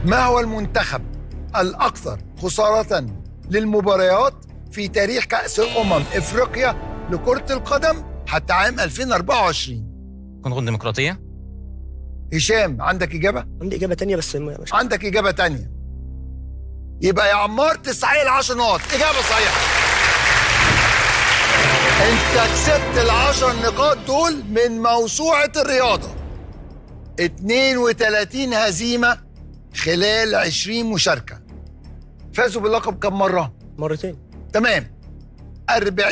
ما هو المنتخب الأكثر خسارة للمباريات في تاريخ كأس أمم إفريقيا لكرة القدم حتى عام 2024 كونغو الديمقراطية هشام عندك إجابة؟ عندي اجابه تانية بس م- مش عندك إجابة تانية يبقى يا عمار تستحق العشر نقط إجابة صحيحة أنت كسبت العشر نقاط دول من موسوعة الرياضة 32 هزيمة خلال 20 مشاركة فازوا باللقب كم مرة؟ مرتين تمام 40